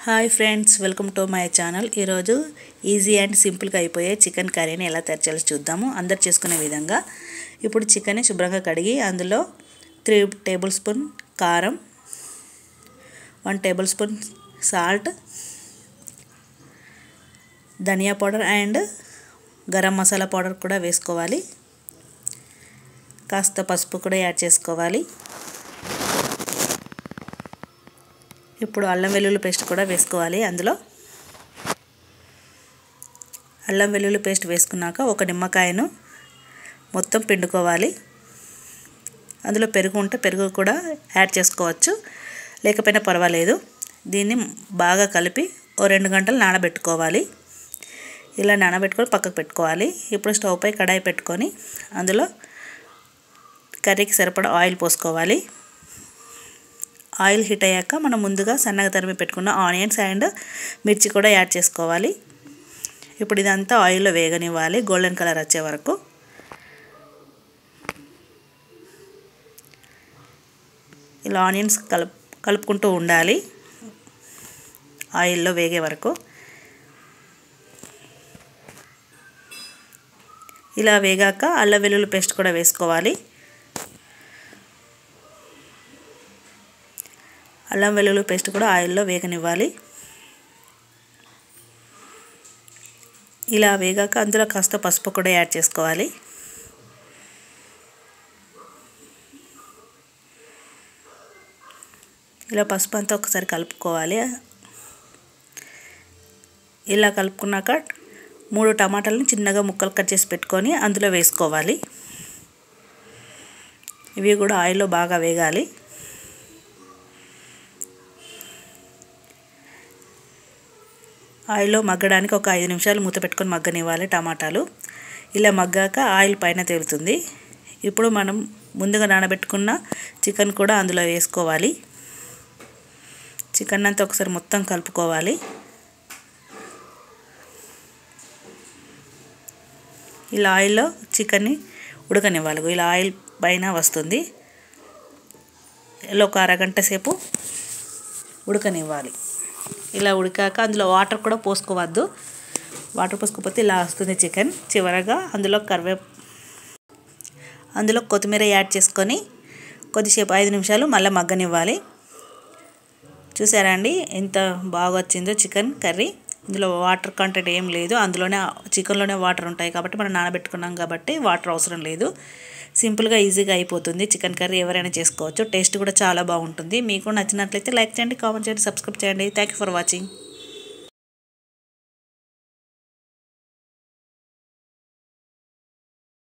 hi friends welcome to my channel ఈరోజు easy and సింపుల్గా అయిపోయే చికెన్ కర్రీని ఎలా తయారు చేయాలో చూద్దాము అందరు చేసుకునే విధంగా ఇప్పుడు చికెన్ని శుభ్రంగా కడిగి అందులో త్రీ టేబుల్ స్పూన్ కారం వన్ టేబుల్ స్పూన్ సాల్ట్ ధనియా powder and garam masala powder కూడా వేసుకోవాలి కాస్త పసుపు కూడా యాడ్ చేసుకోవాలి ఇప్పుడు అల్లం వెల్లుల్లి పేస్ట్ కూడా వేసుకోవాలి అందులో అల్లం వెల్లుల్లి పేస్ట్ వేసుకున్నాక ఒక నిమ్మకాయను మొత్తం పిండుకోవాలి అందులో పెరుగు ఉంటే పెరుగు కూడా యాడ్ చేసుకోవచ్చు లేకపోయినా పర్వాలేదు దీన్ని బాగా కలిపి ఓ రెండు గంటలు నానబెట్టుకోవాలి ఇలా నానబెట్టుకొని పక్కకు పెట్టుకోవాలి ఇప్పుడు స్టవ్ పై కడాయి పెట్టుకొని అందులో కర్రీకి సరిపడా ఆయిల్ పోసుకోవాలి ఆయిల్ హీట్ అయ్యాక మనం ముందుగా సన్నగా తరిమి పెట్టుకున్న ఆనియన్స్ అండ్ మిర్చి కూడా యాడ్ చేసుకోవాలి ఇప్పుడు ఇదంతా ఆయిల్లో వేగనివ్వాలి గోల్డెన్ కలర్ వచ్చే వరకు ఇలా ఆనియన్స్ కలుపు కలుపుకుంటూ ఉండాలి ఆయిల్లో వేగే వరకు ఇలా వేగాక అల్లం వెల్లుల్లి పేస్ట్ కూడా వేసుకోవాలి అల్లం వెల్లుల్లి పేస్ట్ కూడా ఆయిల్లో వేగనివ్వాలి ఇలా వేగాక అందులో కాస్త పసుపు కూడా యాడ్ చేసుకోవాలి ఇలా పసుపు అంతా ఒకసారి కలుపుకోవాలి ఇలా కలుపుకున్నాక మూడు టమాటాలను చిన్నగా ముక్కలు కట్ చేసి పెట్టుకొని అందులో వేసుకోవాలి ఇవి కూడా ఆయిల్లో బాగా వేగాలి ఆయిల్లో మగ్గడానికి ఒక ఐదు నిమిషాలు మూత పెట్టుకొని మగ్గనివ్వాలి టమాటాలు ఇలా మగ్గాక ఆయిల్ పైన తేలుతుంది ఇప్పుడు మనం ముందుగా నానబెట్టుకున్న చికెన్ కూడా అందులో వేసుకోవాలి చికెన్ అంతా ఒకసారి మొత్తం కలుపుకోవాలి ఇలా ఆయిల్లో చికెన్ని ఉడకనివ్వాలి ఇలా ఆయిల్ పైన వస్తుంది ఇలా ఒక అరగంట సేపు ఉడకనివ్వాలి ఇలా ఉడికాక అందులో వాటర్ కూడా పోసుకోవద్దు వాటర్ పోసుకోకపోతే ఇలా వస్తుంది చికెన్ చివరగా అందులో కరివే అందులో కొత్తిమీర యాడ్ చేసుకొని కొద్దిసేపు ఐదు నిమిషాలు మళ్ళీ మగ్గనివ్వాలి చూసారా అండి ఎంత బాగా వచ్చిందో చికెన్ కర్రీ ఇందులో వాటర్ కంటెంట్ ఏం లేదు అందులోనే చికెన్లోనే వాటర్ ఉంటాయి కాబట్టి మనం నానబెట్టుకున్నాం కాబట్టి వాటర్ అవసరం లేదు సింపుల్గా ఈజీగా అయిపోతుంది చికెన్ కర్రీ ఎవరైనా చేసుకోవచ్చు టేస్ట్ కూడా చాలా బాగుంటుంది మీకు నచ్చినట్లయితే లైక్ చేయండి కామెంట్ చేయండి సబ్స్క్రైబ్ చేయండి థ్యాంక్ ఫర్ వాచింగ్